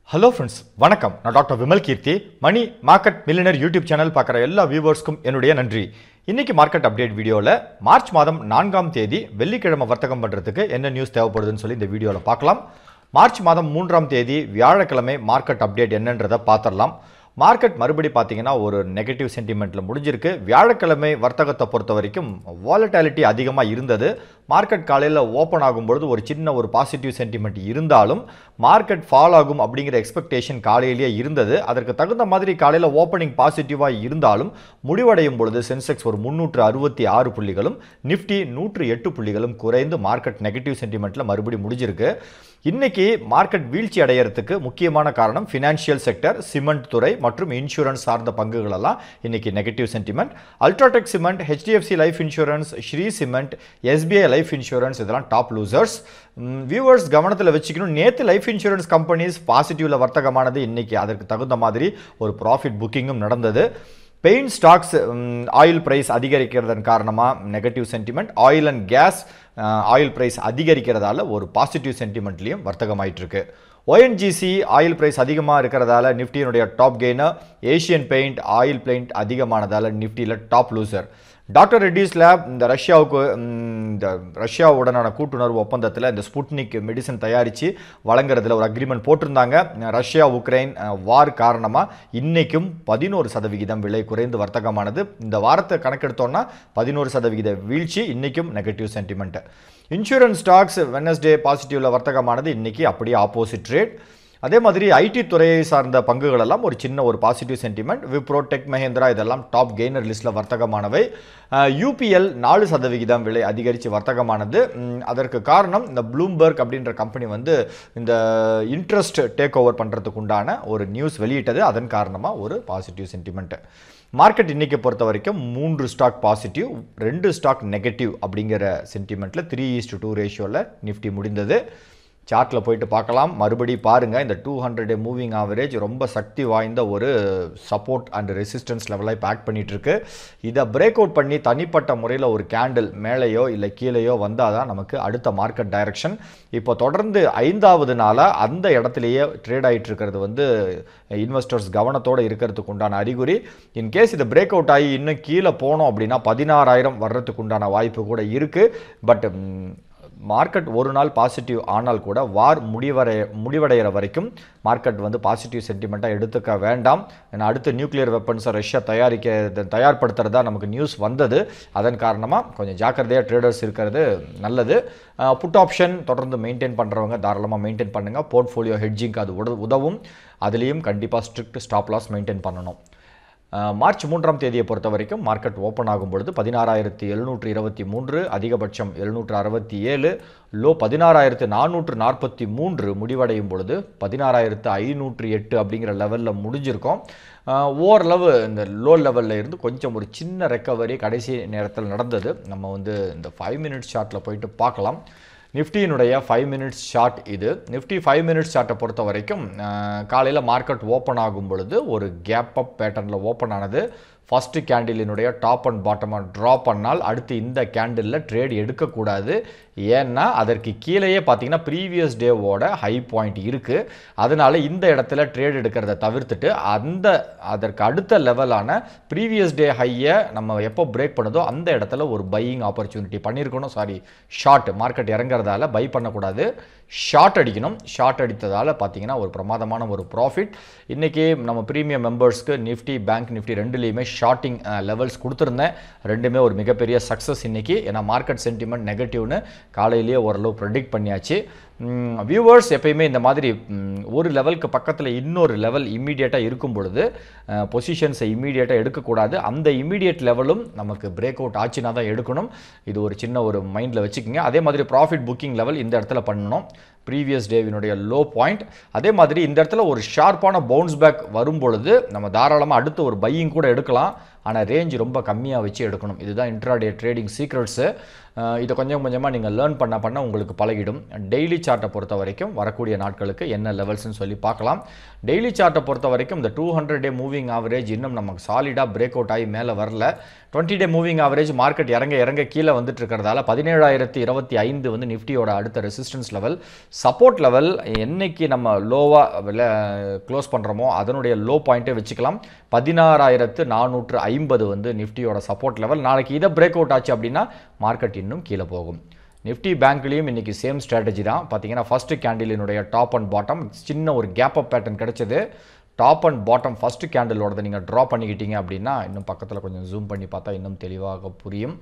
hello friends வணக்கம் நான் doctor Vimal Keerthi Mani market millionaire YouTube channel பார்க்குற எல்லா வியூவர்ஸ்க்கும் என்னுடைய நன்றி இன்னைக்கு மார்க்கெட் அப்டேட் வீடியோவில் மார்ச் மாதம் நான்காம் தேதி வெள்ளிக்கிழமை வர்த்தகம் பண்ணுறதுக்கு என்ன நியூஸ் தேவைப்படுதுன்னு சொல்லி இந்த வீடியோவில் பார்க்கலாம் மார்ச் மாதம் மூன்றாம் தேதி வியாழக்கிழமை மார்க்கெட் அப்டேட் என்னன்றதை பார்த்துடலாம் மார்க்கெட் மறுபடி பார்த்தீங்கன்னா ஒரு நெகட்டிவ் சென்டிமெண்ட்டில் முடிஞ்சிருக்கு வியாழக்கிழமை வர்த்தகத்தை பொறுத்த வரைக்கும் வாலட்டாலிட்டி அதிகமாக இருந்தது மார்க்கெட் காலையில் ஓப்பன் ஆகும்பொழுது ஒரு சின்ன ஒரு பாசிட்டிவ் சென்டிமெண்ட் இருந்தாலும் மார்க்கெட் ஃபால் ஆகும் அப்படிங்கிற எக்ஸ்பெக்டேஷன் காலையிலேயே இருந்தது அதற்கு தகுந்த மாதிரி காலையில் ஓப்பனிங் பாசிட்டிவாக இருந்தாலும் முடிவடையும் பொழுது சென்செக்ஸ் ஒரு முந்நூற்று அறுபத்தி ஆறு புள்ளிகளும் நிஃப்டி நூற்று எட்டு புள்ளிகளும் குறைந்து மார்க்கெட் நெகட்டிவ் சென்டிமெண்ட்டில் மறுபடியும் முடிஞ்சிருக்கு இன்னைக்கு மார்க்கெட் வீழ்ச்சி அடையறதுக்கு முக்கியமான காரணம் ஃபினான்ஷியல் செக்டர் சிமெண்ட் துறை மற்றும் இன்சூரன்ஸ் சார்ந்த பங்குகள் எல்லாம் இன்னைக்கு negative sentiment UltraTech cement HDFC life insurance Shree cement SBI life insurance இதெல்லாம் டாப் லூசர்ஸ் வியூவர்ஸ் கவனத்தில் வச்சுக்கணும் நேற்று லைஃப் இன்சூரன்ஸ் கம்பெனிஸ் பாசிட்டிவ்ல வர்த்தகமானது இன்னைக்கு அதற்கு தகுந்த மாதிரி ஒரு ப்ராஃபிட் புக்கிங்கும் நடந்தது பெயின் ஸ்டாக்ஸ் ஆயில் பிரைஸ் அதிகரிக்கிறதன் காரணமாக negative sentiment oil and gas oil price அதிகரிக்கிறதால ஒரு பாசிட்டிவ் சென்டிமெண்ட்லேயும் வர்த்தகமாயிட்டு இருக்கு ஓஎன்ஜிசி ஆயில் பிரைஸ் அதிகமாக இருக்கிறதால நிஃப்டியினுடைய top gainer Asian paint oil paint அதிகமானதால நிஃப்டியில் top loser doctor Reddy's lab இந்த ரஷ்யாவுக்கு இந்த ரஷ்யாவுடனான கூட்டுணர்வு ஒப்பந்தத்தில் இந்த ஸ்புட்னிக் மெடிசன் தயாரித்து வழங்குறதுல ஒரு அக்ரிமெண்ட் போட்டிருந்தாங்க ரஷ்யா உக்ரைன் வார் காரணமாக இன்னைக்கும் பதினோரு சதவிகிதம் விலை குறைந்து வர்த்தகமானது இந்த வாரத்தை கணக்கெடுத்தோம்னா பதினோரு சதவிகித வீழ்ச்சி இன்னைக்கும் negative sentiment insurance stocks Wednesday பாசிட்டிவ்ல வர்த்தகமானது இன்னைக்கு அப்படியே ஆப்போசிட் ரேட் அதே மாதிரி ஐடி துறையை சார்ந்த பங்குகள் எல்லாம் ஒரு சின்ன ஒரு positive sentiment Wipro tech Mahindra இதெல்லாம் டாப் கெய்னர் லிஸ்ட்டில் வர்த்தகமானவை யூபிஎல் நாலு சதவிகிதம் விலை அதிகரித்து வர்த்தகமானது அதற்கு காரணம் இந்த ப்ளூம்பர்க் அப்படின்ற கம்பெனி வந்து இந்த இன்ட்ரெஸ்ட் டேக் ஓவர் பண்ணுறதுக்கு உண்டான ஒரு நியூஸ் வெளியிட்டது அதன் காரணமாக ஒரு பாசிட்டிவ் சென்டிமெண்ட் மார்க்கெட் இன்னைக்கு பொறுத்த வரைக்கும் மூன்று ஸ்டாக் பாசிட்டிவ் ரெண்டு ஸ்டாக் நெகட்டிவ் அப்படிங்கிற சென்டிமெண்ட்டில் த்ரீ ஈஸ்ட் டூ ரேஷியோவில் நிஃப்டி முடிந்தது சார்ட்டில் போயிட்டு பார்க்கலாம் மறுபடி பாருங்கள் இந்த டூ ஹண்ட்ரட் மூவிங் ஆவரேஜ் ரொம்ப சக்தி வாய்ந்த ஒரு சப்போர்ட் அண்ட் ரெசிஸ்டன்ஸ் லெவலாக இப்போ ஆக்ட் பண்ணிகிட்ருக்கு இதை பிரேக் அவுட் பண்ணி தனிப்பட்ட முறையில் ஒரு கேண்டில் மேலேயோ இல்லை கீழேயோ வந்தால் தான் நமக்கு அடுத்த மார்க்கெட் டைரக்ஷன் இப்போ தொடர்ந்து ஐந்தாவது நாளாக அந்த இடத்துலையே ட்ரேட் ஆகிட்டு இருக்கிறது வந்து இன்வெஸ்டர்ஸ் கவனத்தோடு இருக்கிறதுக்கு உண்டான அறிகுறி இன்கேஸ் இது பிரேக் அவுட் ஆகி இன்னும் கீழே போனோம் அப்படின்னா பதினாறாயிரம் வர்றதுக்கு உண்டான வாய்ப்பு கூட இருக்குது பட் மார்க்கெட் ஒரு நாள் பாசிட்டிவ் ஆனால் கூட வார் முடிவடைய முடிவடைகிற வரைக்கும் மார்க்கெட் வந்து பாசிட்டிவ் சென்டிமெண்ட்டாக எடுத்துக்க வேண்டாம் ஏன்னா அடுத்து நியூக்ளியர் வெப்பன்ஸை ரஷ்யா தயாரிக்க தயார்படுத்துறதா நமக்கு நியூஸ் வந்தது அதன் காரணமாக கொஞ்சம் ஜாக்கிரதையாக ட்ரேடர்ஸ் இருக்கிறது நல்லது புட் ஆப்ஷன் தொடர்ந்து மெயின்டைன் பண்ணுறவங்க தாராளமாக மெயின்டைன் பண்ணுங்கள் போர்ட்ஃபோலியோ ஹெட்ஜிங்க்கு அது உத உதவும் அதுலேயும் கண்டிப்பாக ஸ்ட்ரிக்ட் ஸ்டாப் லாஸ் மெயின்டைன் பண்ணணும் மார்ச் மூன்றாம் தேதியை பொறுத்த வரைக்கும் மார்க்கெட் ஓப்பன் ஆகும் பொழுது பதினாறாயிரத்தி எழுநூற்று இருபத்தி மூன்று அதிகபட்சம் எழுநூற்று அறுபத்தி ஏழு லோ பதினாறாயிரத்து நானூற்று நாற்பத்தி மூன்று முடிவடையும் பொழுது பதினாறாயிரத்து ஐநூற்று எட்டு அப்படிங்கிற லெவலில் முடிஞ்சிருக்கோம் ஓரளவு இந்த லோ லெவலில் இருந்து கொஞ்சம் ஒரு சின்ன ரெக்கவரி கடைசி நேரத்தில் நடந்தது நம்ம வந்து இந்த ஃபைவ் மினிட்ஸ் ஷார்ட்டில் போயிட்டு பார்க்கலாம் நிஃப்டியினுடைய ஃபைவ் மினிட்ஸ் ஷார்ட் இது நிஃப்டி ஃபைவ் மினிட்ஸ் ஷார்ட்டை பொறுத்த வரைக்கும் காலையில் மார்க்கெட் ஓப்பன் ஆகும் பொழுது ஒரு கேப் அப் பேட்டர்னில் ஓப்பன் ஆனது ஃபஸ்ட்டு கேண்டிலினுடைய டாப் அண்ட் பாட்டமாக ட்ரா பண்ணால் அடுத்து இந்த கேண்டிலில் ட்ரேட் எடுக்கக்கூடாது ஏன்னா அதற்கு கீழேயே பார்த்தீங்கன்னா ப்ரீவியஸ் டேவோட ஹை பாயிண்ட் இருக்குது அதனால இந்த இடத்துல ட்ரேட் எடுக்கிறத தவிர்த்துட்டு அந்த அதற்கு அடுத்த லெவலான ப்ரீவியஸ் டே ஹையை நம்ம எப்போ பிரேக் பண்ணுதோ அந்த இடத்துல ஒரு பையிங் ஆப்பர்ச்சுனிட்டி பண்ணியிருக்கணும் சாரி ஷார்ட் மார்க்கெட் இறங்குறதால பை பண்ணக்கூடாது ஷார்ட் அடிக்கணும் ஷார்ட் அடித்ததால் பார்த்தீங்கன்னா ஒரு பிரமாதமான ஒரு ப்ராஃபிட் இன்றைக்கி நம்ம ப்ரீமியம் மெம்பர்ஸ்க்கு நிஃப்டி பேங்க் நிஃப்டி ரெண்டுலேயுமே ஷார்ட்டிங் லெவல்ஸ் கொடுத்துருந்தேன் ரெண்டுமே ஒரு மிகப்பெரிய சக்ஸஸ் இன்றைக்கி ஏன்னா மார்க்கெட் சென்டிமெண்ட் நெகட்டிவ்னு காலையிலேயே ஓரளவு ப்ரெடிக்ட் பண்ணியாச்சு வியூவர்ஸ் எப்பயுமே இந்த மாதிரி ஒரு லெவலுக்கு பக்கத்தில் இன்னொரு லெவல் இம்மீடியட்டாக இருக்கும் பொழுது பொசிஷன்ஸை இம்மீடியட்டாக எடுக்கக்கூடாது அந்த இம்மீடியட் லெவலும் நமக்கு பிரேக் அவுட் ஆச்சுன்னா தான் எடுக்கணும் இது ஒரு சின்ன ஒரு மைண்டில் வச்சுக்கோங்க அதே மாதிரி ப்ராஃபிட் புக்கிங் லெவல் இந்த இடத்துல பண்ணணும் ப்ரீவியஸ் டேவினுடைய லோ பாயிண்ட் அதே மாதிரி இந்த இடத்துல ஒரு ஷார்ப்பான பவுன்ஸ் பேக் வரும் பொழுது நம்ம தாராளமாக அடுத்து ஒரு பையிங் கூட எடுக்கலாம் ஆனால் ரேஞ்ச் ரொம்ப கம்மியாக வச்சு எடுக்கணும் இதுதான் இன்ட்ராடே ட்ரேடிங் சீக்ரெட்ஸு இதை கொஞ்சம் கொஞ்சமாக நீங்கள் லேர்ன் பண்ண பண்ண உங்களுக்கு பழகிடும் டெய்லி சார்ட்டை பொறுத்த வரைக்கும் வரக்கூடிய நாட்களுக்கு என்ன லெவல்ஸ்னு சொல்லி பார்க்கலாம் டெய்லி சார்ட்டை பொறுத்த வரைக்கும் இந்த two hundred day moving average இன்னும் நமக்கு சாலிடாக பிரேக் அவுட் ஆகி மேலே வரல twenty day moving average market இறங்க இறங்க கீழே வந்துட்டு இருக்கிறதால பதினேழாயிரத்தி இருபத்தி ஐந்து வந்து நிஃப்டியோட அடுத்த ரெசிஸ்டன்ஸ் லெவல் சப்போர்ட் லெவல் என்னைக்கு நம்ம லோவாக க்ளோஸ் பண்ணுறோமோ அதனுடைய லோ பாயிண்ட்டே வச்சுக்கலாம் பதினாறாயிரத்து நானூற்று ஐம்பது வந்து நிஃப்டியோட சப்போர்ட் லெவல் நாளைக்கு இதை பிரேக் அவுட் ஆச்சு அப்படின்னா மார்க்கெட் இன்னும் கீழே போகும் நிஃப்டி பேங்க்லேயும் இன்றைக்கி சேம் ஸ்ட்ராட்டஜி தான் பார்த்தீங்கன்னா ஃபஸ்ட்டு கேண்டிலினுடைய டாப் அண்ட் பாட்டம் சின்ன ஒரு கேப் அப் பேட்டர்ன் கிடைச்சது டாப் அண்ட் பாட்டம் ஃபஸ்ட்டு கேண்டிலோடதை நீங்கள் ட்ரா பண்ணிக்கிட்டீங்க அப்படின்னா இன்னும் பக்கத்தில் கொஞ்சம் ஜூம் பண்ணி பார்த்தா இன்னும் தெளிவாக புரியும்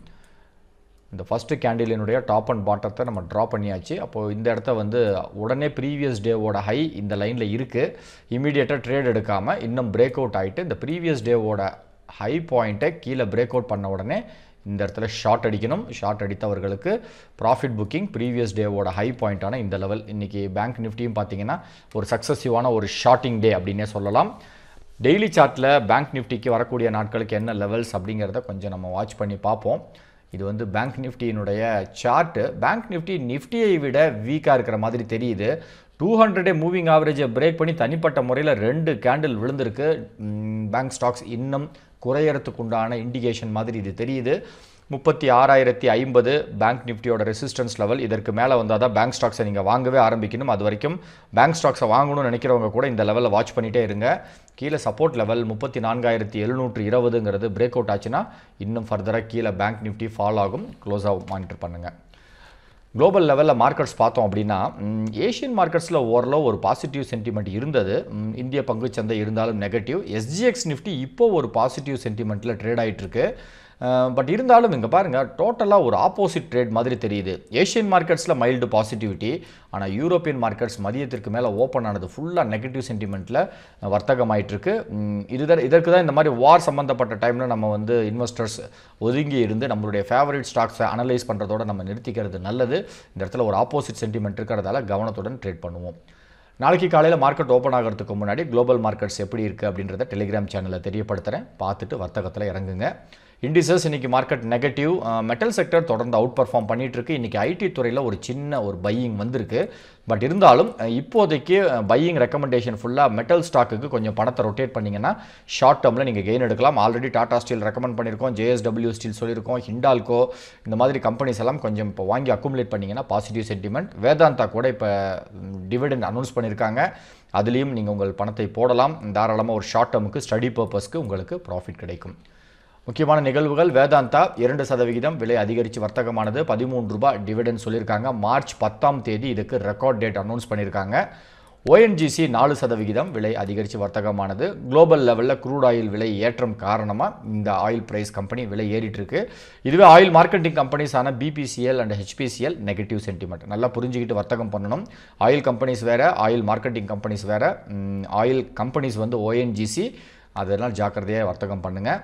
இந்த ஃபஸ்ட்டு கேண்டிலினுடைய டாப் அண்ட் பாட்டத்தை நம்ம ட்ரா பண்ணியாச்சு அப்போது இந்த இடத்த வந்து உடனே ப்ரீவியஸ் டேவோட ஹை இந்த லைனில் இருக்குது இமீடியட்டாக ட்ரேட் எடுக்காமல் இன்னும் பிரேக் அவுட் ஆகிட்டு இந்த ப்ரீவியஸ் டேவோட ஹை பாயிண்ட்டை கீழே பிரேக் அவுட் பண்ண உடனே இந்த இடத்துல ஷார்ட் அடிக்கணும் ஷார்ட் அடித்தவர்களுக்கு ப்ராஃபிட் புக்கிங் ப்ரீவியஸ் டேவோட ஹை பாயிண்டான இந்த லெவல் இன்றைக்கி பேங்க் நிஃப்டியும் பார்த்தீங்கன்னா ஒரு சக்ஸஸிவான ஒரு ஷார்ட்டிங் டே அப்படின்னே சொல்லலாம் டெய்லி சார்ட்டில் பேங்க் நிஃப்டிக்கு வரக்கூடிய நாட்களுக்கு என்ன லெவல்ஸ் அப்படிங்கிறத கொஞ்சம் நம்ம வாட்ச் பண்ணி பார்ப்போம் இது வந்து பேங்க் நிஃப்டியினுடைய சார்ட்டு பேங்க் நிஃப்டி நிஃப்டியை விட வீக்காக இருக்கிற மாதிரி தெரியுது டூ ஹண்ட்ரடே மூவிங் ஆவரேஜை பிரேக் பண்ணி தனிப்பட்ட முறையில் ரெண்டு கேண்டில் விழுந்திருக்கு பேங்க் ஸ்டாக்ஸ் இன்னும் குறையறதுக்கு உண்டான இண்டிகேஷன் மாதிரி இது தெரியுது முப்பத்தி ஆறாயிரத்தி ஐம்பது பேங்க் நிஃப்டியோட ரெசிஸ்டன்ஸ் லெவல் இதற்கு மேலே வந்தால் தான் பேங்க் ஸ்டாக்ஸை நீங்கள் வாங்கவே ஆரம்பிக்கணும் அது வரைக்கும் பேங்க் ஸ்டாக்ஸை வாங்கணும்னு நினைக்கிறவங்க கூட இந்த லெவலில் வாட்ச் பண்ணிகிட்டே இருங்க கீழே சப்போர்ட் லெவல் முப்பத்தி நான்காயிரத்தி எழுநூற்று இருபதுங்கிறது பிரேக் அவுட் ஆச்சுன்னா இன்னும் ஃபர்தராக கீழே பேங்க் நிஃப்டி ஃபால் ஆகும் க்ளோஸாக மானிட்டர் பண்ணுங்கள் குளோபல் லெவலில் மார்க்கெட்ஸ் பார்த்தோம் அப்படின்னா ம், ஏஷியன் மார்க்கெட்ஸில் ஓரளவு ஒரு பாசிட்டிவ் சென்டிமெண்ட் இருந்தது ம், இந்திய பங்குச்சந்தை இருந்தாலும் நெகட்டிவ் எஸ்ஜிஎக்ஸ் நிஃப்டி இப்போ ஒரு பாசிட்டிவ் சென்டிமெண்ட்டில் ட்ரேட் ஆயிட்டு இருக்கு பட் இருந்தாலும் இங்கே பாருங்கள் டோட்டலாக ஒரு ஆப்போசிட் ட்ரேட் மாதிரி தெரியுது ஏஷியன் மார்க்கெட்ஸில் மைல்டு பாசிட்டிவிட்டி ஆனால் யூரோப்பியன் மார்க்கெட்ஸ் மதியத்திற்கு மேலே ஓப்பன் ஆனது ஃபுல்லாக நெகட்டிவ் சென்டிமெண்ட்டில் வர்த்தகமாயிட்டு இருக்கு ம், இதுதான் இதற்கு தான் இந்த மாதிரி வார் சம்மந்தப்பட்ட டைமில் நம்ம வந்து இன்வெஸ்டர்ஸ் ஒதுங்கி இருந்து நம்மளுடைய ஃபேவரட் ஸ்டாக்ஸை அனலைஸ் பண்ணுறதோட நம்ம நிறுத்திக்கிறது நல்லது இந்த இடத்துல ஒரு ஆப்போசிட் சென்டிமெண்ட் இருக்கிறதால கவனத்துடன் ட்ரேட் பண்ணுவோம் நாளைக்கு காலையில் மார்க்கெட் ஓப்பன் ஆகிறதுக்கு முன்னாடி குளோபல் மார்க்கெட்ஸ் எப்படி இருக்குது அப்படின்றத டெலிகிராம் சேனலில் தெரியப்படுத்துகிறேன் பார்த்துட்டு வர்த்தகத்தில் இறங்குங்க இண்டிசஸ் இன்னைக்கு மார்க்கெட் நெகட்டிவ் மெட்டல் செக்டர் தொடர்ந்து அவுட் பர்ஃபார்ம் பண்ணிட்டு இருக்கு இன்னைக்கு ஐடி துறையில் ஒரு சின்ன ஒரு பையிங் வந்திருக்கு பட் இருந்தாலும் அஹ், இப்போதைக்கு பையிங் ரெக்கமெண்டேஷன் ஃபுல்லாக மெட்டல் ஸ்டாக்குக்கு கொஞ்சம் பணத்தை ரொட்டேட் பண்ணீங்கன்னா ஷார்ட் டேர்மில் நீங்கள் கெயின் எடுக்கலாம் ஆல்ரெடி டாடா ஸ்டீல் ரெக்கமெண்ட் பண்ணியிருக்கோம் ஜேஎஸ்டபிள்யூ ஸ்டீல் சொல்லியிருக்கோம் ஹிண்டால்கோ இந்த மாதிரி கம்பெனிஸ் எல்லாம் கொஞ்சம் இப்போ வாங்கி அக்குமுலேட் பண்ணீங்கன்னா பாசிட்டிவ் சென்டிமெண்ட் வேதாந்தா கூட இப்போ டிவிடெண்ட் அனௌன்ஸ் பண்ணியிருக்காங்க அதுலேயும் நீங்கள் உங்கள் பணத்தை போடலாம் தாராளமாக ஒரு ஷார்ட் டேர்முக்கு ஸ்டடி பர்பஸ்க்கு உங்களுக்கு ப்ராஃபிட் கிடைக்கும் முக்கியமான நிகழ்வுகள் வேதாந்தா இரண்டு சதவிகிதம் விலை அதிகரித்து வர்த்தகமானது பதிமூன்று ரூபாய் டிவிடெண்ட் சொல்லியிருக்காங்க மார்ச் பத்தாம் தேதி இதுக்கு ரெக்கார்ட் டேட் அனௌன்ஸ் பண்ணியிருக்காங்க ஓஎன்ஜிசி நாலு சதவிகிதம் விலை அதிகரித்து வர்த்தகமானது குளோபல் லெவலில் க்ரூட் ஆயில் விலை ஏற்றம் காரணமாக இந்த ஆயில் பிரைஸ் கம்பெனி விலை ஏறிட்டு இருக்கு இதுவே ஆயில் மார்க்கெட்டிங் கம்பெனிஸான BPCL and HPCL negative sentiment நல்லா புரிஞ்சுக்கிட்டு வர்த்தகம் பண்ணணும் ஆயில் கம்பெனிஸ் வேற ஆயில் மார்க்கெட்டிங் கம்பெனிஸ் வேற ஆயில் கம்பெனிஸ் வந்து ஓஎன்ஜிசி அதெல்லாம் ஜாக்கிரதையாக வர்த்தகம் பண்ணுங்கள்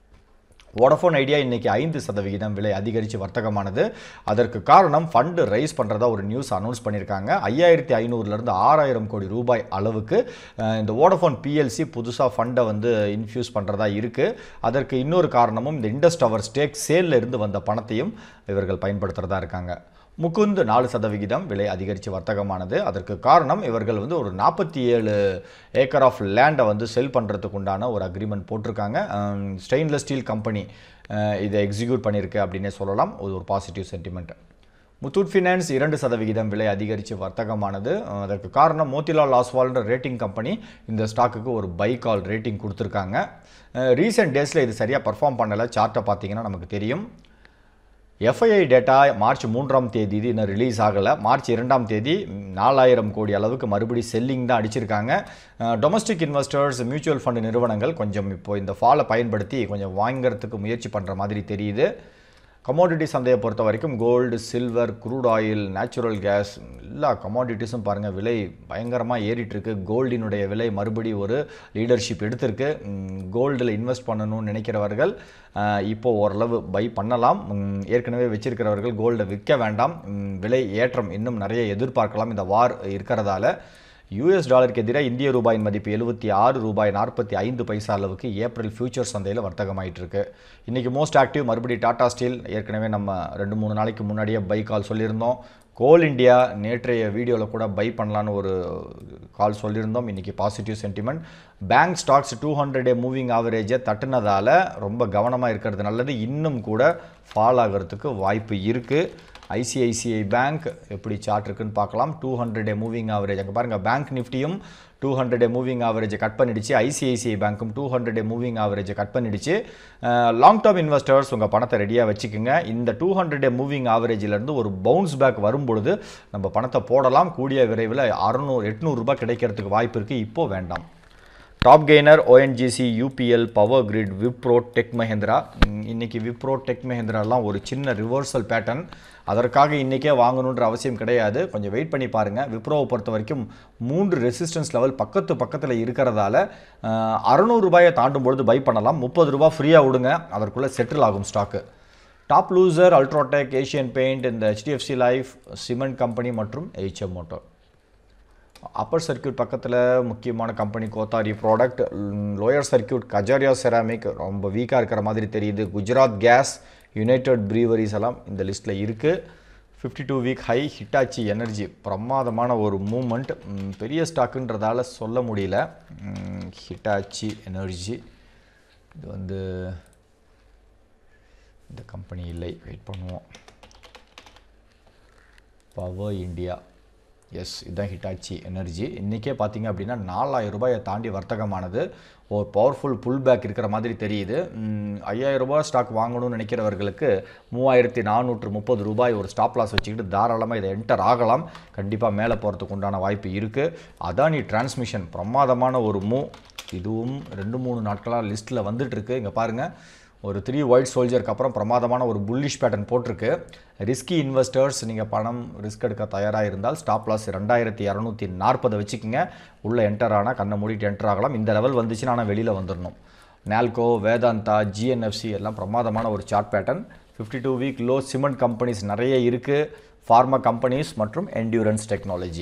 வோடஃபோன் ஐடியா இன்னைக்கு ஐந்து சதவிகிதம் விலை அதிகரித்து வர்த்தகமானது அதற்கு காரணம் ஃபண்டு ரைஸ் பண்ணுறதா ஒரு நியூஸ் அனௌன்ஸ் பண்ணியிருக்காங்க ஐயாயிரத்தி ஐநூறுலேருந்து ஆறாயிரம் கோடி ரூபாய் அளவுக்கு அஹ், இந்த வோடஃபோன் பிஎல்சி புதுசாக ஃபண்டை வந்து இன்ஃப்யூஸ் பண்ணுறதா இருக்குது அதற்கு இன்னொரு காரணமும் இந்த இண்டஸ் டவர் ஸ்டேக் சேல்ல இருந்து வந்த பணத்தையும் இவர்கள் பயன்படுத்துகிறதா இருக்காங்க முகுந்த் நாலு சதவிகிதம் விலை அதிகரித்து வர்த்தகமானது அதற்கு காரணம் இவர்கள் வந்து ஒரு நாற்பத்தி ஏழு ஏக்கர் ஆஃப் லேண்டை வந்து செல் பண்ணுறதுக்கு உண்டான ஒரு அக்ரிமெண்ட் போட்டிருக்காங்க ஸ்டெயின்லெஸ் ஸ்டீல் கம்பெனி இதை எக்ஸிக்யூட் பண்ணியிருக்கு அப்படின்னே சொல்லலாம் இது ஒரு பாசிட்டிவ் சென்டிமெண்ட் முத்தூட் ஃபினான்ஸ் இரண்டு சதவிகிதம் விலை அதிகரித்து வர்த்தகமானது அஹ், அதற்கு காரணம் மோத்திலால் ஆஸ்வால்ன்ற ரேட்டிங் கம்பெனி இந்த ஸ்டாக்குக்கு ஒரு பை கால் ரேட்டிங் கொடுத்துருக்காங்க ரீசெண்ட் டேஸில் இது சரியாக பர்ஃபார்ம் பண்ணலை சார்ட்டை பார்த்தீங்கன்னா நமக்கு தெரியும் எஃப்ஐஐ டேட்டா மார்ச் மூன்றாம் தேதி இது இன்னும் ரிலீஸ் ஆகலை மார்ச் இரண்டாம் தேதி நாலாயிரம் கோடி அளவுக்கு மறுபடி செல்லிங் தான் அடிச்சிருக்காங்க டொமஸ்டிக் இன்வெஸ்டர்ஸ் மியூச்சுவல் ஃபண்ட் நிறுவனங்கள் கொஞ்சம் இப்போ இந்த ஃபாலை பயன்படுத்தி கொஞ்சம் வாங்குறதுக்கு முயற்சி பண்ணுற மாதிரி தெரியுது கமோடிட்டி சந்தையை பொறுத்த வரைக்கும் gold silver crude oil natural gas எல்லா கமாடிட்டிஸும் பாருங்கள் விலை பயங்கரமாக ஏறிட்டுருக்கு கோல்டினுடைய விலை மறுபடி ஒரு லீடர்ஷிப் எடுத்திருக்கு கோல்டில் இன்வெஸ்ட் பண்ணணும்னு நினைக்கிறவர்கள் அஹ், இப்போ ஓரளவு பை பண்ணலாம் உம், ஏற்கனவே வச்சிருக்கிறவர்கள் கோல்டை விற்க வேண்டாம் உம், விலை ஏற்றம் இன்னும் நிறைய எதிர்பார்க்கலாம் இந்த வார் இருக்கிறதால யூஎஸ் டாலருக்கு எதிராக இந்திய ரூபாயின் மதிப்பு எழுபத்தி ஆறு ரூபாய் நாற்பத்தி ஐந்து பைசா அளவுக்கு ஏப்ரல் ஃபியூச்சர் சந்தையில் வர்த்தகமாயிட்டு இருக்கு இன்றைக்கி மோஸ்ட் ஆக்டிவ் மறுபடியும் டாடா ஸ்டீல் ஏற்கனவே நம்ம ரெண்டு மூணு நாளைக்கு முன்னாடியே பை கால் சொல்லியிருந்தோம் கோல் இந்தியா நேற்றைய வீடியோவில் கூட பை பண்ணலான்னு ஒரு கால் சொல்லியிருந்தோம் இன்றைக்கி positive sentiment bank stocks two hundred day moving ஆவரேஜை தட்டுனதால் ரொம்ப கவனமாக இருக்கிறது நல்லது இன்னும் கூட ஃபால் ஆகிறதுக்கு வாய்ப்பு இருக்குது ஐசிஐசிஐ பேங்க் எப்படி சார்ட் இருக்குன்னு பார்க்கலாம் two hundred day moving average அங்கே பாருங்கள் பேங்க் நிஃப்டியும் டூ ஹண்ட்ரட் டே மூவிங் ஆவரேஜை கட் பண்ணிடுச்சு ஐசிஐசிஐ பேங்க்கும் டூ ஹண்ட்ரட் டே மூவிங் ஆவரேஜை கட் பண்ணிடுச்சு லாங் டேர்ம் இன்வெஸ்டர்ஸ் உங்கள் பணத்தை ரெடியாக வச்சுக்கோங்க இந்த டூ ஹண்ட்ரட் டே மூவிங் ஆவரேஜிலேருந்து ஒரு பவுன்ஸ் பேக் வரும்பொழுது நம்ம பணத்தை போடலாம் கூடிய விரைவில் அறநூறு எட்நூறுரூபா கிடைக்கிறதுக்கு வாய்ப்பு இருக்குது இப்போது வேண்டாம் top gainer ONGC UPL power grid Wipro tech Mahindra ம், இன்னைக்கு விப்ரோ டெக் மஹேந்திராலாம் ஒரு சின்ன ரிவர்சல் பேட்டர்ன் அதற்காக இன்றைக்கே வாங்கணுன்ற அவசியம் கிடையாது கொஞ்சம் வெயிட் பண்ணி பாருங்கள் விப்ரோவை பொறுத்த வரைக்கும் மூன்று ரெசிஸ்டன்ஸ் லெவல் பக்கத்து பக்கத்தில் இருக்கிறதால அறநூறு ரூபாயை தாண்டும் பொழுது பை பண்ணலாம் முப்பது ரூபாய் ஃப்ரீயாக விடுங்க அதற்குள்ளே செட்டில் ஆகும் stock top loser UltraTech Asian paint இந்த ஹெச்டிஎஃப்சி லைஃப் சிமெண்ட் கம்பெனி மற்றும் ஹெச்எம் மோட்டோ அப்பர் சர்க்கியூட் பக்கத்தில் முக்கியமான company Kothari product lower circuit Kajaria ceramic ரொம்ப வீக்காக இருக்கிற மாதிரி தெரியுது குஜராத் கேஸ் யுனைடெட் ப்ரீவரிஸ் எல்லாம் இந்த லிஸ்ட்டில் இருக்குது fifty two week high Hitachi energy பிரமாதமான ஒரு மூமெண்ட் பெரிய ஸ்டாக்குன்றதால சொல்ல முடியல ஹிட்டாச்சி எனர்ஜி இது வந்து இந்த கம்பெனி இல்லை வெயிட் பண்ணுவோம் பவர் இந்தியா எஸ் இதுதான் ஹிட்டாச்சி எனர்ஜி இன்றைக்கே பார்த்தீங்க அப்படின்னா நாலாயிரம் ரூபாயை தாண்டி வர்த்தகமானது ஒரு பவர்ஃபுல் புல் பேக் இருக்கிற மாதிரி தெரியுது ம், ஐயாயிரம் ரூபாய் ஸ்டாக் வாங்கணும்னு நினைக்கிறவர்களுக்கு மூவாயிரத்தி நானூற்று முப்பது ரூபாய் ஒரு ஸ்டாப் லாஸ் வச்சுக்கிட்டு தாராளமாக இதை என்டர் ஆகலாம் கண்டிப்பாக மேலே போகிறதுக்கு உண்டான வாய்ப்பு இருக்குது அதானி டிரான்ஸ்மிஷன் பிரமாதமான ஒரு மூ இதுவும் ரெண்டு மூணு நாட்களாக லிஸ்ட்டில் வந்துட்டுருக்கு இங்கே பாருங்கள் ஒரு த்ரீ ஒயிட் சோல்ஜருக்கு அப்புறம் பிரமாதமான ஒரு புல்லிஷ் பேட்டர்ன் போட்டிருக்கு ரிஸ்கி இன்வெஸ்டர்ஸ் நீங்கள் பணம் ரிஸ்க் எடுக்க தயாராக இருந்தால் ஸ்டாப் லாஸ் ரெண்டாயிரத்தி இரநூத்தி நாற்பதை வச்சுக்கோங்க உள்ளே என்டர் ஆனால் கண்ணை மூடிட்டு என்டர் ஆகலாம் இந்த லெவல் வந்துச்சுன்னா ஆனால் வெளியில் வந்துடணும் நால்கோ வேதாந்தா ஜிஎன்எஃப்சி எல்லாம் பிரமாதமான ஒரு chart pattern fifty two week low cement companies நிறைய இருக்குது ஃபார்மா கம்பெனிஸ் மற்றும் என்டியூரன்ஸ் டெக்னாலஜி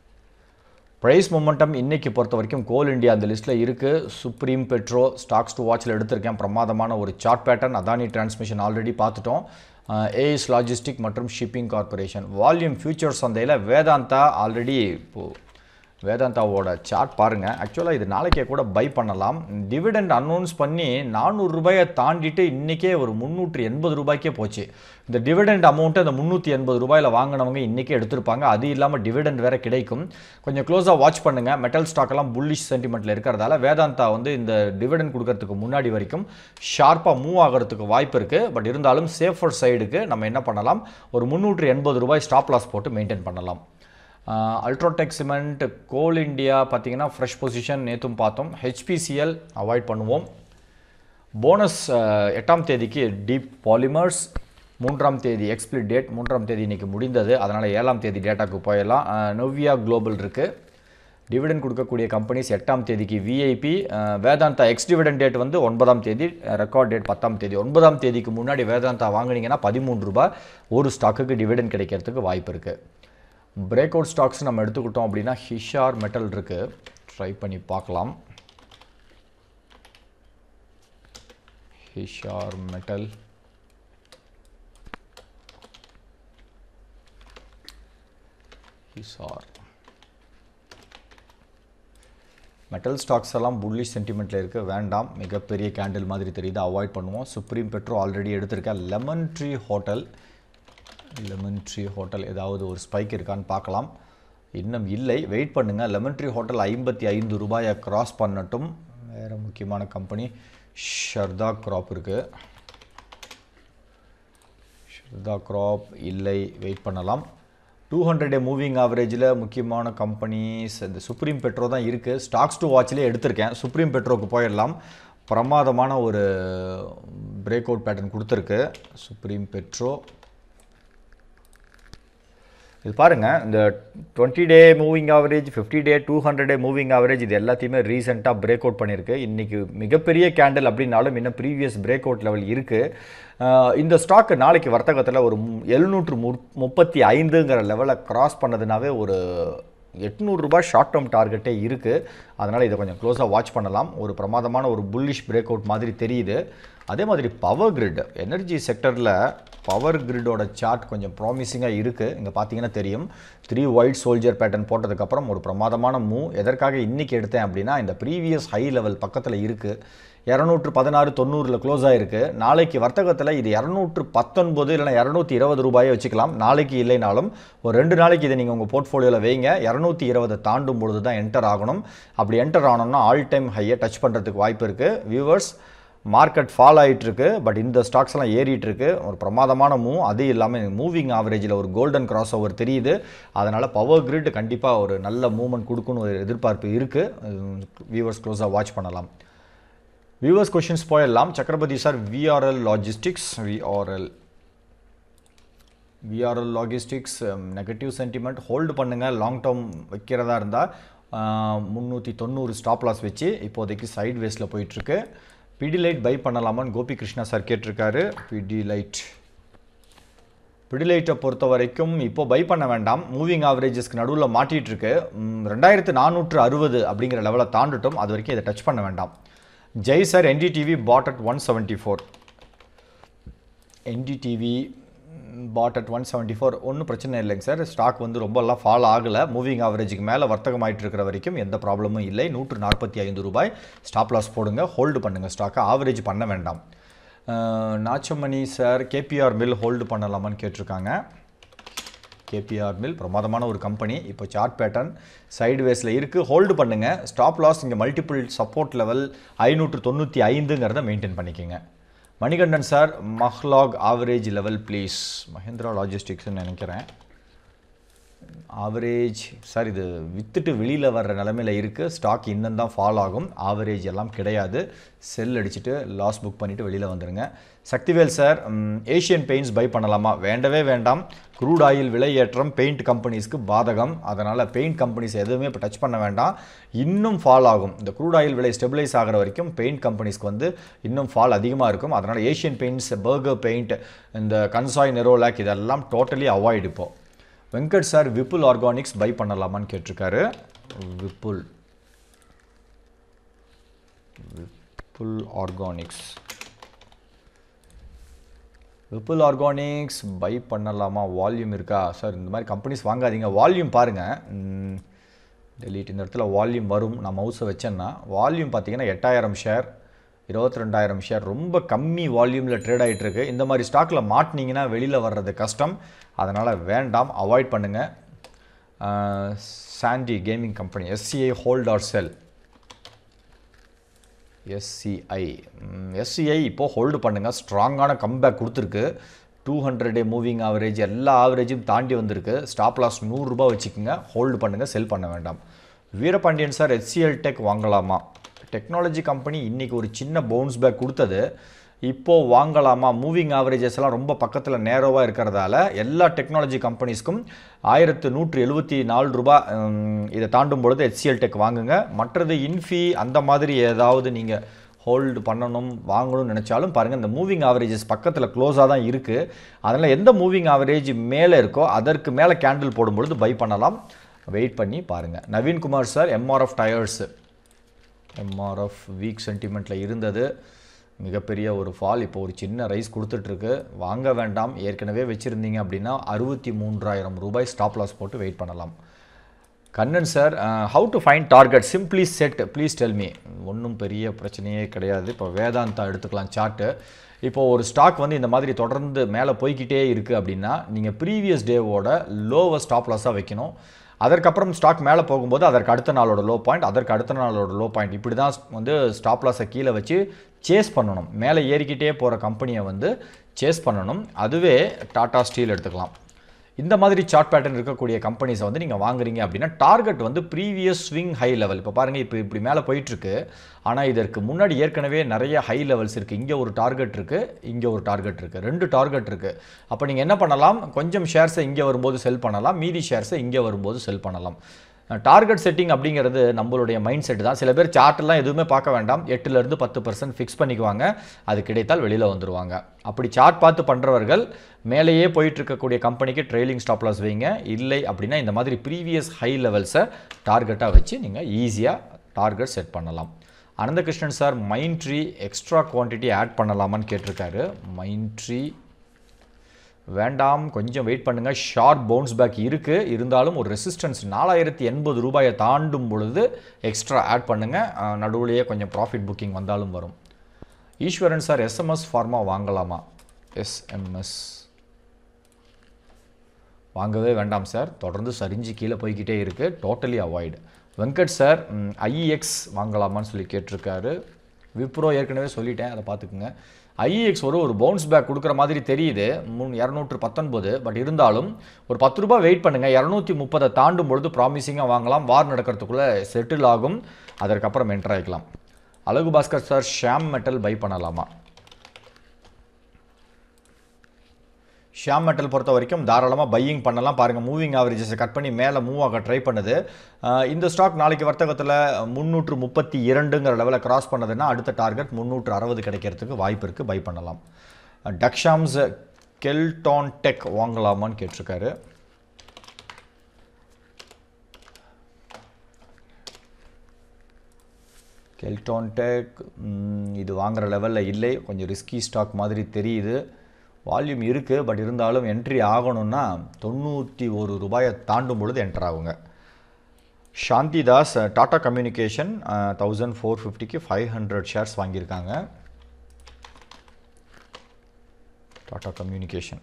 ப்ரைஸ் மொமெண்டம் இன்னைக்கு பொறுத்த வரைக்கும் கோல் இந்தியா அந்த லிஸ்ட்டில் இருக்குது சுப்ரீம் பெட்ரோ ஸ்டாக்ஸ் டு வாட்சில் எடுத்திருக்கேன் பிரமாதமான ஒரு chart pattern Adani transmission already பார்த்துட்டோம் ஏஎஸ் லாஜிஸ்டிக் மற்றும் ஷிப்பிங் கார்ப்பரேஷன் வால்யூம் ஃபியூச்சர் சந்தையில் வேதாந்தா ஆல்ரெடி இப்போது வேதாந்தாவோட சார்ட் பாருங்கள் ஆக்சுவலாக இது நாளைக்கே கூட பை பண்ணலாம் டிவிடெண்ட் அனௌன்ஸ் பண்ணி நானூறு ரூபாயை தாண்டிட்டு இன்றைக்கே ஒரு முந்நூற்றி எண்பது ரூபாய்க்கே போச்சு இந்த டிவிடெண்ட் அமௌண்ட்டு அந்த முந்நூற்றி எண்பது ரூபாயில் வாங்கினவங்க இன்றைக்கே எடுத்திருப்பாங்க அது இல்லாமல் டிவிடெண்ட் வேறு கிடைக்கும் கொஞ்சம் க்ளோஸாக வாட்ச் பண்ணுங்கள் மெட்டல் ஸ்டாக்கெல்லாம் புல்லிஷ் சென்டிமெண்ட்டில் இருக்கிறதால வேதாந்தா வந்து இந்த டிவிடெண்ட் கொடுக்கறதுக்கு முன்னாடி வரைக்கும் ஷார்ப்பாக மூவ் ஆகிறதுக்கு வாய்ப்பு இருக்குது பட் இருந்தாலும் சேஃபர் சைடுக்கு நம்ம என்ன பண்ணலாம் ஒரு முந்நூற்றி எண்பது ரூபாய் ஸ்டாப் லாஸ் போட்டு மெயின்டைன் பண்ணலாம் அல்ட்ராடெக் சிமெண்ட் கோல் இந்தியா பார்த்தீங்கன்னா ஃப்ரெஷ் பொசிஷன் நேற்றும் பார்த்தோம் ஹெச்பிசிஎல் அவாய்ட் பண்ணுவோம் போனஸ் எட்டாம் தேதிக்கு டீப் பாலிமர்ஸ் மூன்றாம் தேதி எக்ஸ்பிளிட் டேட் மூன்றாம் தேதி இன்னைக்கு முடிந்தது அதனால் ஏழாம் தேதி டேட்டாக்கு போயிடலாம் நவ்யா குளோபல் இருக்குது டிவிடெண்ட் கொடுக்கக்கூடிய கம்பெனிஸ் எட்டாம் தேதிக்கு VIP Vedanta ex dividend date வந்து ஒன்பதாம் தேதி ரெக்கார்ட் டேட் பத்தாம் தேதி ஒன்பதாம் தேதிக்கு முன்னாடி வேதாந்தா வாங்குனீங்கன்னா பதிமூன்று ரூபாய் ஒரு ஸ்டாக்குக்கு டிவிடெண்ட் கிடைக்கிறதுக்கு வாய்ப்பு இருக்குது பிரேக் அவுட் ஸ்டாக்ஸ் நம்ம எடுத்துக்கிட்டோம் அப்படின்னா ஹிஷார் மெட்டல் இருக்குது ட்ரை பண்ணி பார்க்கலாம் Hisar metal Hisar metal stocks எல்லாம் புல்லிஷ் சென்டிமெண்ட்டில் இருக்க வேண்டாம் மிகப்பெரிய கேண்டில் மாதிரி தெரியுது அவாய்ட் பண்ணுவோம் சுப்ரீம் பெட்ரோ ஆல்ரெடி எடுத்திருக்கேன் lemon tree hotel lemon tree hotel ஏதாவது ஒரு ஸ்பைக் இருக்கான்னு பார்க்கலாம் இன்னும் இல்லை வெயிட் பண்ணுங்கள் லெமன் ட்ரீ ஹோட்டல் ஐம்பத்தி ஐந்து ரூபாயை கிராஸ் பண்ணட்டும் வேறு முக்கியமான கம்பெனி ஷர்தா க்ராப் இருக்குது ஷர்தா க்ராப் இல்லை வெயிட் பண்ணலாம் டூ ஹண்ட்ரட் டே மூவிங் ஆவரேஜில் முக்கியமான கம்பெனிஸ் இந்த சுப்ரீம் பெட்ரோ தான் இருக்குது ஸ்டாக்ஸ் டு வாட்ச்லேயே எடுத்திருக்கேன் சுப்ரீம் பெட்ரோக்கு போயிடலாம் பிரமாதமான ஒரு பிரேக் அவுட் பேட்டர்ன் கொடுத்துருக்கு சுப்ரீம் பெட்ரோ இது பாருங்கள் இந்த twenty day moving average fifty day two hundred day moving average இது எல்லாத்தையுமே ரீசெண்டாக பிரேக் அவுட் பண்ணியிருக்கு இன்றைக்கி மிகப்பெரிய கேண்டில் அப்படின்னாலும் இன்னும் ப்ரீவியஸ் பிரேக் அவுட் லெவல் இருக்குது இந்த ஸ்டாக் நாளைக்கு வர்த்தகத்தில் ஒரு எழுநூற்று முப்பத்தி ஐந்துங்கிற லெவலை கிராஸ் பண்ணதுனாவே ஒரு எட்நூறுரூபா ஷார்ட் டேர்ம் டார்கெட்டே இருக்குது அதனால் இதை கொஞ்சம் க்ளோஸாக வாட்ச் பண்ணலாம் ஒரு பிரமாதமான ஒரு புல்லிஷ் பிரேக் அவுட் மாதிரி தெரியுது அதே மாதிரி பவர் கிரிட் எனர்ஜி செக்டரில் பவர் கிரிட்டோட சார்ட் கொஞ்சம் ப்ராமிசிங்காக இருக்குது இங்கே பார்த்தீங்கன்னா தெரியும் த்ரீ ஒயிட் சோல்ஜர் பேட்டர்ன் போட்டதுக்கப்புறம் ஒரு பிரமாதமான மூவ் எதற்காக இன்றைக்கி எடுத்தேன் அப்படின்னா இந்த ப்ரீவியஸ் ஹை லெவல் பக்கத்தில் இருக்குது இரநூற்று பதினாறு தொண்ணூறில் க்ளோஸ் ஆகிருக்கு நாளைக்கு வர்த்தகத்தில் இது இரநூற்று பத்தொன்பது இல்லைனா இரநூத்தி இருபது ரூபாயை வச்சுக்கலாம் நாளைக்கு இல்லைனாலும் ஒரு ரெண்டு நாளைக்கு இதை நீங்கள் உங்கள் போர்ட்ஃபோலியோவில் வைங்க இரநூத்தி இருபதை தாண்டும் பொழுது தான் என்டர் ஆகணும் அப்படி என்டர் ஆனோம்னா ஆல் டைம் ஹையை டச் பண்ணுறதுக்கு வாய்ப்பு இருக்குது வியூவர்ஸ் மார்க்கெட் ஃபால் ஆகிட்டு இருக்கு பட் இந்த ஸ்டாக்ஸ் எல்லாம் ஏறிட்டு இருக்கு ஒரு பிரமாதமான மூவ் அது இல்லாமல் மூவிங் ஆவரேஜில் ஒரு கோல்டன் கிராஸ் ஓவர் தெரியுது அதனால் பவர் கிரிட் கண்டிப்பாக ஒரு நல்ல மூவ்மெண்ட் கொடுக்குன்னு ஒரு எதிர்பார்ப்பு இருக்குது வியூவர்ஸ் க்ளோஸாக வாட்ச் பண்ணலாம் வியூவர்ஸ் கொஷின்ஸ் போயிடலாம் Chakrapathi sir VRL logistics VRL VRL logistics negative sentiment hold பண்ணுங்கள் லாங் டேர்ம் வைக்கிறதா இருந்தால் முந்நூற்றி தொண்ணூறு ஸ்டாப் லாஸ் வச்சு இப்போதைக்கு சைட் வேஸில் போயிட்டுருக்கு பிடிலைட் பை பண்ணலாமான்னு கோபி கிருஷ்ணா சார் கேட்டிருக்காரு பிடிலைட் பிடிலைட்டை பொறுத்த வரைக்கும் இப்போ பை பண்ண வேண்டாம் மூவிங் ஆவரேஜஸ்க்கு நடுவில் மாட்டிகிட்டு இருக்கு ம், ரெண்டாயிரத்து நானூற்று அறுபது அப்படிங்கிற லெவலை தாண்டட்டும் அது வரைக்கும் இதை டச் பண்ண வேண்டாம் Jai sir NDTV bought at one seventy four NDTV bought at one seventy four ஒன்றும் பிரச்சனை இல்லைங்க சார் ஸ்டாக் வந்து ரொம்பலாம் ஃபால் ஆகலை மூவிங் ஆவரேஜுக்கு மேலே வர்த்தகம் ஆயிட்டு இருக்கிற வரைக்கும் எந்த ப்ராப்ளமும் இல்லை நூற்று நாற்பத்தி ஐந்து ரூபாய் ஸ்டாப் லாஸ் போடுங்க ஹோல்டு பண்ணுங்கள் ஸ்டாக்கை ஆவரேஜ் பண்ண வேண்டாம் அஹ், Nachamani sir KPR mill hold பண்ணலாமான்னு கேட்டிருக்காங்க கேபிஆர் மில் பிரமாதமான ஒரு கம்பெனி இப்போ சார்ட் பேட்டர்ன் சைடு வேஸில் இருக்குது ஹோல்டு பண்ணுங்கள் ஸ்டாப் லாஸ் இங்கே மல்டிபிள் சப்போர்ட் லெவல் ஐநூற்று தொண்ணூற்றி ஐந்துங்கிறத மெயின்டைன் பண்ணிக்கோங்க Manikandan sir Mahlog average level please Mahindra லாஜிஸ்டிக்ஸ்னு நினைக்கிறேன் ஆவரேஜ் சார் இது வித்துட்டு வெளியில் வர்ற நிலமையில இருக்குது ஸ்டாக் இன்னும் தான் ஃபால் ஆகும் ஆவரேஜ் எல்லாம் கிடையாது செல் அடிச்சுட்டு லாஸ் புக் பண்ணிவிட்டு வெளியில் வந்துடுங்க Sakthivel sir Asian paints buy பண்ணலாமா வேண்டவே வேண்டாம் க்ரூட் ஆயில் விலை ஏற்றம் பெயிண்ட் கம்பெனிஸ்க்கு பாதகம் அதனால் பெயிண்ட் கம்பெனிஸ் எதுவுமே இப்போ டச் பண்ண வேண்டாம் இன்னும் ஃபால் ஆகும் இந்த க்ரூட் ஆயில் விலை ஸ்டெபிளைஸ் ஆகிற வரைக்கும் பெயிண்ட் கம்பெனிஸ்க்கு வந்து இன்னும் ஃபால் அதிகமாக இருக்கும் அதனால் ஏஷியன் பெயிண்ட்ஸ் பர்கர் பெயிண்ட் இந்த கன்சாய் நெரோலாக் இதெல்லாம் டோட்டலி அவாய்ட் இப்போ Venkat sir Vipul organics buy பண்ணலாமான்னு கேட்டிருக்காரு Vipul Vipul organics Vipul organics buy பண்ணலாமா வால்யூம் இருக்கா சார் இந்த மாதிரி கம்பெனிஸ் வாங்காதீங்க வால்யூம் பாருங்கள் டெலீட் இந்த இடத்துல வால்யூம் வரும் நான் மவுஸை வச்சேன்னா வால்யூம் பார்த்தீங்கன்னா எட்டாயிரம் ஷேர் இருபத்தி ரெண்டாயிரம் ஷேர் ரொம்ப கம்மி வால்யூமில் ட்ரேட் ஆகிட்டு இருக்கு இந்த மாதிரி ஸ்டாக்கில் மாட்டினீங்கன்னா வெளியில் வர்றது கஷ்டம் அதனால் வேண்டாம் அவாய்ட் பண்ணுங்கள் Sandy gaming company SCI hold or sell SCI SCI இப்போது ஹோல்டு பண்ணுங்கள் ஸ்ட்ராங்கான கம்பேக் கொடுத்துருக்கு two hundred day moving average எல்லா ஆவரேஜும் தாண்டி வந்திருக்கு ஸ்டாப் லாஸ் நூறுரூபா வச்சுக்கோங்க ஹோல்டு பண்ணுங்கள் செல் பண்ண வேண்டாம் வீரபாண்டியன் சார் ஹெச்சிஎல் டெக் வாங்கலாமா டெக்னாலஜி கம்பெனி இன்றைக்கி ஒரு சின்ன பவுன்ஸ் பேக் கொடுத்தது இப்போது வாங்கலாமா மூவிங் ஆவரேஜஸ் எல்லாம் ரொம்ப பக்கத்தில் நேரோவாக இருக்கிறதால எல்லா டெக்னாலஜி கம்பெனிஸ்க்கும் ஆயிரத்து நூற்று எழுபத்தி நாலு ரூபாய் உம், இதை தாண்டும் பொழுது ஹெச்சிஎல் டெக் வாங்குங்க மற்றது இன்ஃபி அந்த மாதிரி ஏதாவது நீங்கள் ஹோல்டு பண்ணணும் வாங்கணும்னு நினச்சாலும் பாருங்கள் இந்த மூவிங் ஆவரேஜஸ் பக்கத்தில் க்ளோஸாக தான் இருக்குது அதனால் எந்த மூவிங் ஆவரேஜ் மேலே இருக்கோ அதற்கு மேலே கேண்டில் போடும்பொழுது பை பண்ணலாம் வெயிட் பண்ணி பாருங்கள் Naveenkumar sir MRF tyres MRF weak சென்டிமெண்ட்டில் இருந்தது மிகப்பெரிய ஒரு ஃபால் இப்போ ஒரு சின்ன ரைஸ் கொடுத்துட்ருக்கு வாங்க வேண்டாம் ஏற்கனவே வச்சுருந்தீங்க அப்படின்னா அறுபத்தி மூன்றாயிரம் ரூபாய் ஸ்டாப் லாஸ் போட்டு வெயிட் பண்ணலாம் Kannan sir how to find target simply set please tell me ஒன்றும் பெரிய பிரச்சனையே கிடையாது இப்போ வேதாந்தா எடுத்துக்கலாம் சார்ட்டு இப்போ ஒரு ஸ்டாக் வந்து இந்த மாதிரி தொடர்ந்து மேலே போய்க்கிட்டே இருக்குது அப்படின்னா நீங்கள் ப்ரீவியஸ் டேவோட லோவை ஸ்டாப் லாஸாக வைக்கணும் அதற்கப்புறம் ஸ்டாக் மேலே போகும்போது அதற்கு அடுத்த நாளோட லோ பாயிண்ட் அதற்கு அடுத்த நாளோட லோ பாயிண்ட் இப்படி தான் வந்து ஸ்டாப் லாஸை கீழே வச்சு சேஸ் பண்ணணும் மேலே ஏறிக்கிட்டே போகிற கம்பெனியை வந்து சேஸ் பண்ணணும் அதுவே டாடா ஸ்டீல் எடுத்துக்கலாம் இந்த மாதிரி சார்ட் பேட்டர்ன் இருக்கக்கூடிய கம்பெனிஸை வந்து நீங்கள் வாங்குறீங்க அப்படின்னா டார்கெட் வந்து ப்ரீவியஸ் ஸ்விங் ஹை லெவல் இப்போ பாருங்கள் இப்போ இப்படி மேலே போயிட்டுருக்கு ஆனால் இதற்கு முன்னாடி ஏற்கனவே நிறைய ஹை லெவல்ஸ் இருக்குது இங்கே ஒரு டார்கெட் இருக்குது இங்கே ஒரு டார்கெட் இருக்குது ரெண்டு டார்கெட் இருக்குது அப்போ நீங்கள் என்ன பண்ணலாம் கொஞ்சம் ஷேர்ஸை இங்கே வரும்போது செல் பண்ணலாம் மீதி ஷேர்ஸை இங்கே வரும்போது செல் பண்ணலாம் டார்கெட் செட்டிங் அப்படிங்கிறது நம்மளுடைய மைண்ட் செட் தான் சில பேர் சார்ட்லாம் எதுவுமே பார்க்க வேண்டாம் எட்டுலேருந்து பத்து பர்சன்ட் ஃபிக்ஸ் பண்ணிக்குவாங்க அது கிடைத்தால் வெளியில் வந்துருவாங்க அப்படி சார்ட் பார்த்து பண்ணுறவர்கள் மேலேயே போயிட்டு இருக்கக்கூடிய கம்பெனிக்கு ட்ரெயிலிங் ஸ்டாப் லாஸ் வைங்க இல்லை அப்படின்னா இந்த மாதிரி ப்ரீவியஸ் ஹை லெவல்ஸை டார்கெட்டாக வச்சு நீங்கள் ஈஸியாக டார்கெட் செட் பண்ணலாம் Ananthakrishnan sir Mindtree extra quantity add பண்ணலாமான்னு கேட்டிருக்காரு மைண்ட் ட்ரீ வேண்டாம் கொஞ்சம் வெயிட் பண்ணுங்கள் ஷார்ப் பவுன்ஸ் பேக் இருக்குது இருந்தாலும் ஒரு ரெசிஸ்டன்ஸ் நாலாயிரத்தி எண்பது ரூபாயை தாண்டும் பொழுது எக்ஸ்ட்ரா ஆட் பண்ணுங்கள் நடுவுலையே கொஞ்சம் ப்ராஃபிட் புக்கிங் வந்தாலும் வரும் ஈஸ்வரன் சார் எஸ்எம்எஸ் ஃபார்மா வாங்கலாமா எஸ்எம்எஸ் வாங்கவே வேண்டாம் சார் தொடர்ந்து சரிஞ்சு கீழே போய்கிட்டே இருக்குது totally avoid Venkat sir IEX வாங்கலாமான்னு சொல்லி கேட்டிருக்காரு விப்ரோ ஏற்கனவே சொல்லிட்டேன் அதை பார்த்துக்குங்க ஐஇஎக்ஸ் ஒரு ஒரு பவுன்ஸ் பேக் கொடுக்குற மாதிரி தெரியுது மூணு இரநூற்று பத்தொன்பது பட் இருந்தாலும் ஒரு பத்து ரூபாய் வெயிட் பண்ணுங்கள் இரநூத்தி முப்பதை தாண்டும் பொழுது ப்ராமிசிங்காக வாங்கலாம் வார் நடக்கிறதுக்குள்ளே செட்டில் ஆகும் அதற்கப்புறம் என்டர் ஆகிக்கலாம் Azhagu Baskar sir Shyam metal buy பண்ணலாமா ஷியாம் மெட்டல் பொறுத்த வரைக்கும் தாராளமாக பையிங் பண்ணலாம் பாருங்கள் மூவிங் ஆவரேஜஸை கட் பண்ணி மேலே மூவ் ஆக ட்ரை பண்ணுது அஹ் இந்த ஸ்டாக் நாளைக்கு வர்த்தகத்தில் முந்நூற்று முப்பத்தி இரண்டுங்கிற லெவலில் கிராஸ் பண்ணதுன்னா அடுத்த டார்கெட் முந்நூற்று அறுபது கிடைக்கிறதுக்கு வாய்ப்பு இருக்குது பை பண்ணலாம் டக்ஷாம்ஸ் கெல்டான் டெக் வாங்கலாமான்னு கேட்டிருக்காரு கெல்டான் டெக் இது வாங்குற லெவலில் இல்லை கொஞ்சம் ரிஸ்கி ஸ்டாக் மாதிரி தெரியுது வால்யூம் இருக்குது பட் இருந்தாலும் என்ட்ரி ஆகணும்னா தொண்ணூற்றி ஒரு ரூபாயை தாண்டும் பொழுது என்டர் ஆகுங்க Shanthi Das Tata communication thousand four ஃபிஃப்டிக்கு ஃபைவ் ஹண்ட்ரட் ஷேர்ஸ் வாங்கியிருக்காங்க டாடா கம்யூனிகேஷன்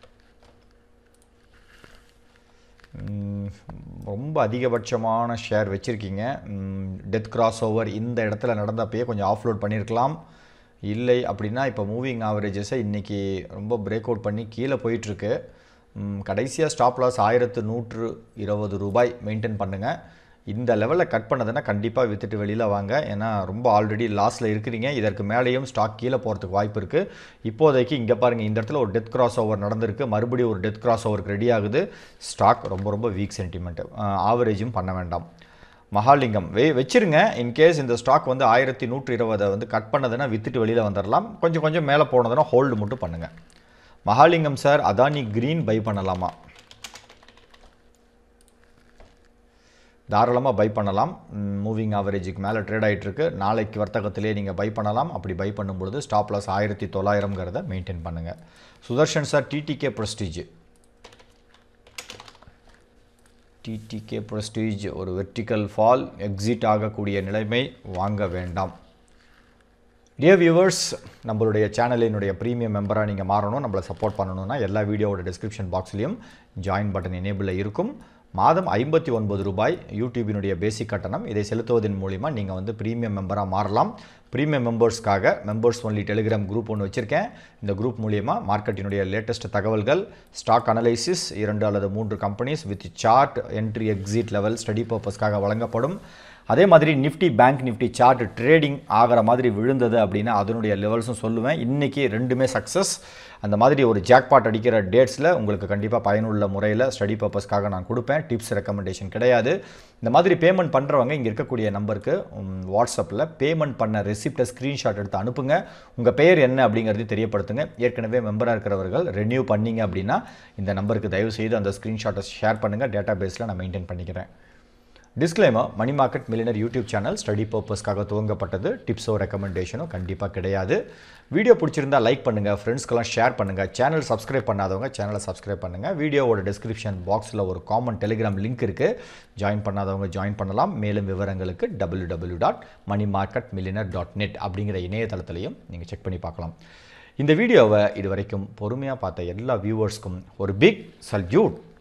ரொம்ப அதிகபட்சமான ஷேர் வச்சுருக்கீங்க டெத் கிராஸ் ஓவர் இந்த இடத்துல நடந்தப்பயே கொஞ்சம் ஆஃப்லோட் பண்ணியிருக்கலாம் இல்லை அப்படின்னா இப்போ மூவிங் ஆவரேஜஸை இன்றைக்கி ரொம்ப பிரேக் அவுட் பண்ணி கீழே போயிட்டுருக்கு கடைசியாக ஸ்டாப் லாஸ் ஆயிரத்து நூற்று இருபது ரூபாய் மெயின்டைன் பண்ணுங்கள் இந்த லெவலில் கட் பண்ணதுன்னா கண்டிப்பாக விற்றுட்டு வெளியில் வாங்க ஏன்னா ரொம்ப ஆல்ரெடி லாஸில் இருக்கிறீங்க இதற்கு மேலேயும் ஸ்டாக் கீழே போகிறதுக்கு வாய்ப்பு இருக்குது இப்போதைக்கு இங்கே பாருங்கள் இந்த இடத்துல ஒரு டெத் கிராஸ் ஓவர் நடந்திருக்கு மறுபடியும் ஒரு டெத் கிராஸ் ஓவருக்கு ரெடி ஆகுது ஸ்டாக் ரொம்ப ரொம்ப வீக் சென்டிமெண்ட் ஆவரேஜும் பண்ண வேண்டாம் மகாலிங்கம் வே வச்சிருங்க இன்கேஸ் இந்த ஸ்டாக் வந்து ஆயிரத்தி நூற்றி இருபதை வந்து கட் பண்ணதுன்னா வித்துட்டு வெளியில் வந்துடலாம் கொஞ்சம் கொஞ்சம் மேலே போனதுன்னா ஹோல்டு மட்டும் பண்ணுங்கள் Mahalingam sir Adani green buy பண்ணலாமா தாராளமாக பை பண்ணலாம் மூவிங் ஆவரேஜுக்கு மேலே ட்ரேட் ஆகிட்டுருக்கு நாளைக்கு வர்த்தகத்திலே நீங்கள் பை பண்ணலாம் அப்படி பை பண்ணும்பொழுது ஸ்டாப் லாஸ் ஆயிரத்தி தொள்ளாயிரங்கிறத மெயின்டைன் பண்ணுங்கள் Sudarshan sir TTK prestige TTK prestige ஒரு வெர்டிக்கல் ஃபால் எக்ஸிட் ஆகக்கூடிய நிலைமை வாங்க வேண்டாம் டியர் வியூவர்ஸ் நம்மளுடைய சேனலினுடைய ப்ரீமியம் மெம்பராக நீங்கள் மாறணும் நம்மளை சப்போர்ட் பண்ணணும்னா எல்லா வீடியோவோட டிஸ்கிரிப்ஷன் பாக்ஸ்லேயும் ஜாயின் பட்டன் எனேபிளில் இருக்கும் மாதம் ஐம்பத்தி ஒன்பது ரூபாய் யூடியூபினுடைய பேசிக் கட்டணம் இதை செலுத்துவதன் மூலிமா நீங்கள் வந்து ப்ரீமியம் மெம்பராக மாறலாம் ப்ரீமியம் மெம்பர்ஸ்க்காக மெம்பர்ஸ் ஒன்லி டெலிகிராம் குரூப் ஒன்று வச்சுருக்கேன் இந்த குரூப் மூலிமா மார்க்கெட்டினுடைய லேட்டஸ்ட் தகவல்கள் ஸ்டாக் அனலைசிஸ் இரண்டு அல்லது மூன்று companies with chart entry exit level study பர்பஸ்க்காக வழங்கப்படும் அதே மாதிரி Nifty bank Nifty chart trading ஆகிற மாதிரி விழுந்தது அப்படின்னா அதனுடைய லெவல்ஸும் சொல்லுவேன் இன்றைக்கி ரெண்டுமே சக்ஸஸ் அந்த மாதிரி ஒரு ஜாக்பாட் அடிக்கிற டேட்ஸில் உங்களுக்கு கண்டிப்பாக பயனுள்ள முறையில் ஸ்டடி பர்பஸ்க்காக நான் கொடுப்பேன் டிப்ஸ் ரெக்கமெண்டேஷன் கிடையாது இந்த மாதிரி பேமெண்ட் பண்ணுறவங்க இங்கே இருக்கக்கூடிய நம்பருக்கு வாட்ஸ்அப்பில் பேமெண்ட் பண்ண ரெசிப்டை ஸ்க்ரீன்ஷாட் எடுத்து அனுப்புங்க உங்கள் பெயர் என்ன அப்படிங்கிறது தெரியப்படுத்துங்க ஏற்கனவே மெம்பராக இருக்கிறவர்கள் ரெனியூ பண்ணீங்க அப்படின்னா இந்த நம்பருக்கு தயவு செய்து அந்த ஸ்க்ரீன்ஷாட்டை ஷேர் பண்ணுங்கள் டேட்டா பேஸில் நான் மெயின்டைன் பண்ணிக்கிறேன் disclaimer money market millionaire YouTube channel study பர்பஸ்க்காக துவங்கப்பட்டது டிப்ஸோ ரெக்கமெண்டேஷனோ கண்டிப்பாக கிடையாது வீடியோ பிடிச்சிருந்தா லைக் பண்ணுங்கள் ஃப்ரெண்ட்ஸ்க்கெல்லாம் ஷேர் பண்ணுங்கள் சேனல் சப்ஸ்கிரைப் பண்ணாதவங்க சேனலை சப்ஸ்கிரைப் பண்ணுங்கள் வீடியோவோட டிஸ்கிரிப்ஷன் பாக்ஸில் ஒரு காமன் டெலிகிராம் லிங்க் இருக்குது ஜாயின் பண்ணாதவங்க ஜாயின் பண்ணலாம் மேலும் விவரங்களுக்கு W W dot money market millionaire dot net அப்படிங்கிற இணையதளத்திலையும் நீங்கள் செக் பண்ணி பார்க்கலாம் இந்த வீடியோவை இது வரைக்கும் பொறுமையாக பார்த்த எல்லா வியூவர்ஸ்க்கும் ஒரு பிக் சல்யூட்